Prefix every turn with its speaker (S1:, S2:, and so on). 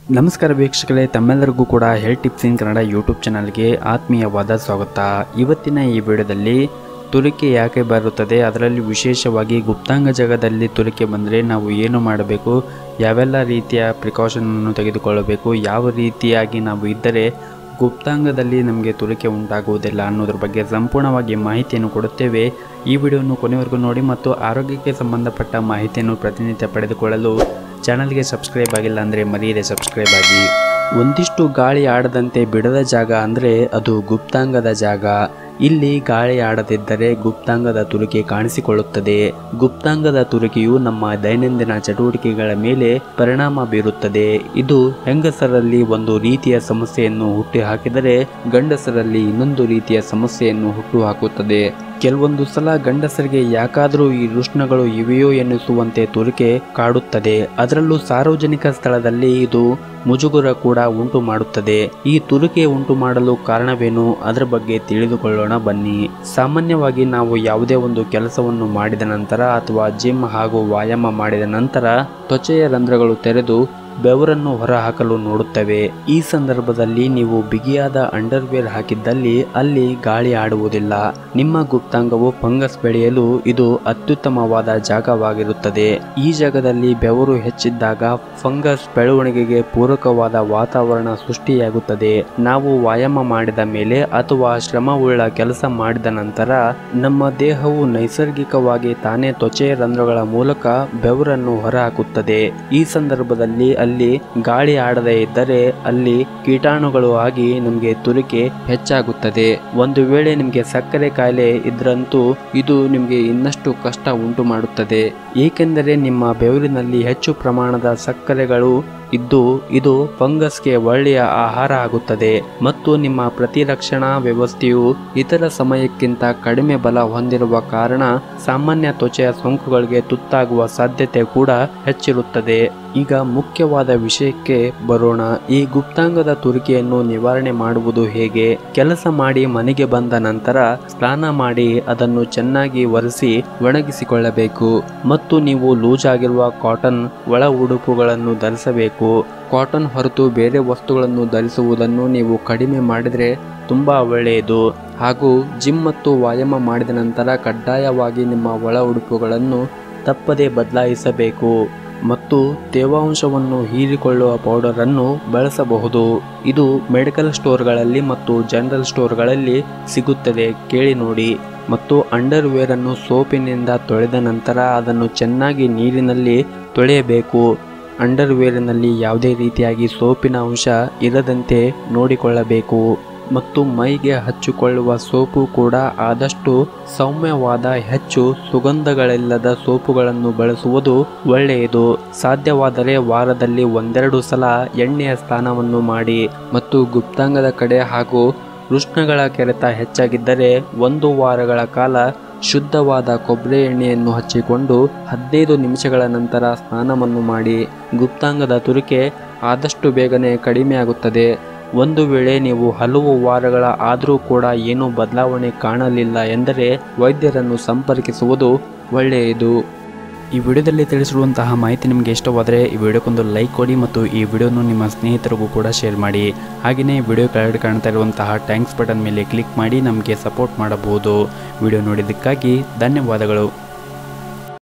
S1: ನಮಸ್ಕಾರ ವೀಕ್ಷಕರೇ ತಮ್ಮೆಲ್ಲರಿಗೂ ಕೂಡ health tips in Kannada YouTube ಚಾನಲ್ಗೆ ಆತ್ಮೀಯವಾದ ಸ್ವಾಗತ ಇವತ್ತಿನ ಈ ವಿಡಿಯೋದಲ್ಲಿ ತುರಿಕೆ ಯಾಕೆ ಬರುತ್ತದೆ ಅದರಲ್ಲಿ ವಿಶೇಷವಾಗಿ ಗುಪ್ತಾಂಗ ಜಾಗದಲ್ಲಿ ತುರಿಕೆ ಬಂದರೆ ನಾವು ಏನು ಮಾಡಬೇಕು ಯಾವೆಲ್ಲ ರೀತಿಯ ಪ್ರಿಕಾಷನನ್ನು ತೆಗೆದುಕೊಳ್ಳಬೇಕು ಯಾವ ರೀತಿಯಾಗಿ ನಾವು ಇದ್ದರೆ ಗುಪ್ತಾಂಗದಲ್ಲಿ ನಮಗೆ ತುರಿಕೆ ಉಂಟಾಗುವುದಿಲ್ಲ ಅನ್ನೋದ್ರ ಬಗ್ಗೆ ಸಂಪೂರ್ಣವಾಗಿ ಮಾಹಿತಿಯನ್ನು ಕೊಡುತ್ತೇವೆ ಈ ವಿಡಿಯೋವನ್ನು ಕೊನೆವರೆಗೂ ನೋಡಿ ಮತ್ತು ಆರೋಗ್ಯಕ್ಕೆ ಸಂಬಂಧಪಟ್ಟ ಮಾಹಿತಿಯನ್ನು ಪ್ರತಿನಿತ್ಯ ಪಡೆದುಕೊಳ್ಳಲು ಚಾನಲ್ಗೆ ಸಬ್ಸ್ಕ್ರೈಬ್ ಆಗಿಲ್ಲ ಅಂದರೆ ಮರೆಯದೆ ಸಬ್ಸ್ಕ್ರೈಬ್ ಆಗಿ ಒಂದಿಷ್ಟು ಗಾಳಿ ಆಡದಂತೆ ಬಿಡದ ಜಾಗ ಅಂದರೆ ಅದು ಗುಪ್ತಾಂಗದ ಜಾಗ ಇಲ್ಲಿ ಗಾಳಿ ಆಡದಿದ್ದರೆ ಗುಪ್ತಾಂಗದ ತುರಿಕೆ ಕಾಣಿಸಿಕೊಳ್ಳುತ್ತದೆ ಗುಪ್ತಾಂಗದ ತುರಿಕೆಯು ನಮ್ಮ ದೈನಂದಿನ ಚಟುವಟಿಕೆಗಳ ಮೇಲೆ ಪರಿಣಾಮ ಬೀರುತ್ತದೆ ಇದು ಹೆಂಗಸರಲ್ಲಿ ಒಂದು ರೀತಿಯ ಸಮಸ್ಯೆಯನ್ನು ಹುಟ್ಟು ಹಾಕಿದರೆ ಗಂಡಸರಲ್ಲಿ ಇನ್ನೊಂದು ರೀತಿಯ ಸಮಸ್ಯೆಯನ್ನು ಹುಟ್ಟು ಹಾಕುತ್ತದೆ ಕೆಲವೊಂದು ಸಲ ಗಂಡಸರಿಗೆ ಯಾಕಾದರೂ ಈ ರುಷ್ಣಗಳು ಇವೆಯೋ ಎನ್ನಿಸುವಂತೆ ತುರಿಕೆ ಕಾಡುತ್ತದೆ ಅದರಲ್ಲೂ ಸಾರ್ವಜನಿಕ ಸ್ಥಳದಲ್ಲಿ ಇದು ಮುಜುಗುರ ಕೂಡ ಉಂಟು ಮಾಡುತ್ತದೆ ಈ ತುರಿಕೆ ಉಂಟು ಮಾಡಲು ಕಾರಣವೇನು ಅದರ ಬಗ್ಗೆ ತಿಳಿದುಕೊಳ್ಳೋಣ ಬನ್ನಿ ಸಾಮಾನ್ಯವಾಗಿ ನಾವು ಯಾವುದೇ ಒಂದು ಕೆಲಸವನ್ನು ಮಾಡಿದ ನಂತರ ಅಥವಾ ಜಿಮ್ ಹಾಗೂ ವ್ಯಾಯಾಮ ಮಾಡಿದ ನಂತರ ತ್ವಚೆಯ ರಂಧ್ರಗಳು ತೆರೆದು ಬೆವರನ್ನು ಹೊರಹಾಕಲು ನೋಡುತ್ತವೆ ಈ ಸಂದರ್ಭದಲ್ಲಿ ನೀವು ಬಿಗಿಯಾದ ಅಂಡರ್ವೇರ್ ಹಾಕಿದ್ದಲ್ಲಿ ಅಲ್ಲಿ ಗಾಳಿ ಆಡುವುದಿಲ್ಲ ನಿಮ್ಮ ಗುಪ್ತಾಂಗವು ಫಂಗಸ್ ಬೆಳೆಯಲು ಇದು ಅತ್ಯುತ್ತಮವಾದ ಜಾಗವಾಗಿರುತ್ತದೆ ಈ ಜಾಗದಲ್ಲಿ ಬೆವರು ಹೆಚ್ಚಿದ್ದಾಗ ಫಂಗಸ್ ಬೆಳವಣಿಗೆಗೆ ಪೂರಕವಾದ ವಾತಾವರಣ ಸೃಷ್ಟಿಯಾಗುತ್ತದೆ ನಾವು ವ್ಯಾಯಾಮ ಮಾಡಿದ ಮೇಲೆ ಅಥವಾ ಶ್ರಮವುಳ್ಳ ಕೆಲಸ ಮಾಡಿದ ನಂತರ ನಮ್ಮ ದೇಹವು ನೈಸರ್ಗಿಕವಾಗಿ ತಾನೇ ತ್ವಚೆಯ ರಂಧ್ರಗಳ ಮೂಲಕ ಬೆವರನ್ನು ಹೊರಹಾಕುತ್ತದೆ ಈ ಸಂದರ್ಭದಲ್ಲಿ ಅಲ್ಲಿ ಗಾಳಿ ಆಡದೇ ಇದ್ದರೆ ಅಲ್ಲಿ ಕೀಟಾಣುಗಳು ಆಗಿ ನಮಗೆ ತುರಿಕೆ ಹೆಚ್ಚಾಗುತ್ತದೆ ಒಂದು ವೇಳೆ ನಿಮಗೆ ಸಕ್ಕರೆ ಕಾಯಿಲೆ ಇದ್ರಂತೂ ಇದು ನಿಮಗೆ ಇನ್ನಷ್ಟು ಕಷ್ಟ ಉಂಟು ಮಾಡುತ್ತದೆ ಏಕೆಂದರೆ ನಿಮ್ಮ ಬೆವರಿನಲ್ಲಿ ಹೆಚ್ಚು ಪ್ರಮಾಣದ ಸಕ್ಕರೆಗಳು ಇದ್ದು ಇದು ಫಂಗಸ್ಗೆ ಒಳ್ಳೆಯ ಆಹಾರ ಆಗುತ್ತದೆ ಮತ್ತು ನಿಮ್ಮ ಪ್ರತಿರಕ್ಷಣಾ ವ್ಯವಸ್ಥೆಯು ಇತರ ಸಮಯಕ್ಕಿಂತ ಕಡಿಮೆ ಬಲ ಹೊಂದಿರುವ ಕಾರಣ ಸಾಮಾನ್ಯ ತ್ವಚೆಯ ಸೋಂಕುಗಳಿಗೆ ತುತ್ತಾಗುವ ಸಾಧ್ಯತೆ ಕೂಡ ಹೆಚ್ಚಿರುತ್ತದೆ ಈಗ ಮುಖ್ಯವಾದ ವಿಷಯಕ್ಕೆ ಬರೋಣ ಈ ಗುಪ್ತಾಂಗದ ತುರಿಕೆಯನ್ನು ನಿವಾರಣೆ ಮಾಡುವುದು ಹೇಗೆ ಕೆಲಸ ಮಾಡಿ ಮನೆಗೆ ಬಂದ ನಂತರ ಸ್ನಾನ ಮಾಡಿ ಅದನ್ನು ಚೆನ್ನಾಗಿ ಒರೆಸಿ ಒಣಗಿಸಿಕೊಳ್ಳಬೇಕು ಮತ್ತು ನೀವು ಲೂಸ್ ಆಗಿರುವ ಕಾಟನ್ ಒಳ ಉಡುಪುಗಳನ್ನು ಧರಿಸಬೇಕು ಕಾಟನ್ ಹೊರತು ಬೇರೆ ವಸ್ತುಗಳನ್ನು ಧರಿಸುವುದನ್ನು ನೀವು ಕಡಿಮೆ ಮಾಡಿದರೆ ತುಂಬ ಒಳ್ಳೆಯದು ಹಾಗೂ ಜಿಮ್ ಮತ್ತು ವ್ಯಾಯಾಮ ಮಾಡಿದ ನಂತರ ಕಡ್ಡಾಯವಾಗಿ ನಿಮ್ಮ ಒಳ ಉಡುಪುಗಳನ್ನು ತಪ್ಪದೇ ಬದಲಾಯಿಸಬೇಕು ಮತ್ತು ತೇವಾಂಶವನ್ನು ಹೀರಿಕೊಳ್ಳುವ ಪೌಡರನ್ನು ಬಳಸಬಹುದು ಇದು ಮೆಡಿಕಲ್ ಸ್ಟೋರ್ಗಳಲ್ಲಿ ಮತ್ತು ಜನರಲ್ ಸ್ಟೋರ್ಗಳಲ್ಲಿ ಸಿಗುತ್ತದೆ ಕೇಳಿ ನೋಡಿ ಮತ್ತು ಅಂಡರ್ವೇರನ್ನು ಸೋಪಿನಿಂದ ತೊಳೆದ ನಂತರ ಅದನ್ನು ಚೆನ್ನಾಗಿ ನೀರಿನಲ್ಲಿ ತೊಳೆಯಬೇಕು ಅಂಡರ್ವೇರಿನಲ್ಲಿ ಯಾವುದೇ ರೀತಿಯಾಗಿ ಸೋಪಿನ ಅಂಶ ಇರದಂತೆ ನೋಡಿಕೊಳ್ಳಬೇಕು ಮತ್ತು ಮೈಗೆ ಹಚ್ಚಿಕೊಳ್ಳುವ ಸೋಪು ಕೂಡ ಆದಷ್ಟು ಸೌಮ್ಯವಾದ ಹೆಚ್ಚು ಸುಗಂಧಗಳಿಲ್ಲದ ಸೋಪುಗಳನ್ನು ಬಳಸುವುದು ಒಳ್ಳೆಯದು ಸಾಧ್ಯವಾದರೆ ವಾರದಲ್ಲಿ ಒಂದೆರಡು ಸಲ ಎಣ್ಣೆಯ ಸ್ನಾನವನ್ನು ಮಾಡಿ ಮತ್ತು ಗುಪ್ತಾಂಗದ ಕಡೆ ಹಾಗೂ ವೃಷ್ಣಗಳ ಕೆರೆತ ಹೆಚ್ಚಾಗಿದ್ದರೆ ಒಂದು ವಾರಗಳ ಕಾಲ ಶುದ್ಧವಾದ ಕೊಬ್ಬರಿ ಎಣ್ಣೆಯನ್ನು ಹಚ್ಚಿಕೊಂಡು ಹದಿನೈದು ನಿಮಿಷಗಳ ನಂತರ ಸ್ನಾನವನ್ನು ಮಾಡಿ ಗುಪ್ತಾಂಗದ ತುರಿಕೆ ಆದಷ್ಟು ಬೇಗನೆ ಕಡಿಮೆಯಾಗುತ್ತದೆ ಒಂದು ವೇಳೆ ನೀವು ಹಲವು ವಾರಗಳ ಆದರೂ ಕೂಡ ಏನೂ ಬದಲಾವಣೆ ಕಾಣಲಿಲ್ಲ ಎಂದರೆ ವೈದ್ಯರನ್ನು ಸಂಪರ್ಕಿಸುವುದು ಒಳ್ಳೆಯದು ಈ ವಿಡಿಯೋದಲ್ಲಿ ತಿಳಿಸಿರುವಂತಹ ಮಾಹಿತಿ ನಿಮಗೆ ಇಷ್ಟವಾದರೆ ಈ ವಿಡಿಯೋಕ್ಕೊಂದು ಲೈಕ್ ಕೊಡಿ ಮತ್ತು ಈ ವಿಡಿಯೋನು ನಿಮ್ಮ ಸ್ನೇಹಿತರಿಗೂ ಕೂಡ ಶೇರ್ ಮಾಡಿ ಹಾಗೆಯೇ ವಿಡಿಯೋ ಕೆಳಗಡೆ ಕಾಣ್ತಾ ಇರುವಂತಹ ಟ್ಯಾಂಕ್ಸ್ ಬಟನ್ ಮೇಲೆ ಕ್ಲಿಕ್ ಮಾಡಿ ನಮಗೆ ಸಪೋರ್ಟ್ ಮಾಡಬಹುದು ವಿಡಿಯೋ ನೋಡಿದ್ದಕ್ಕಾಗಿ ಧನ್ಯವಾದಗಳು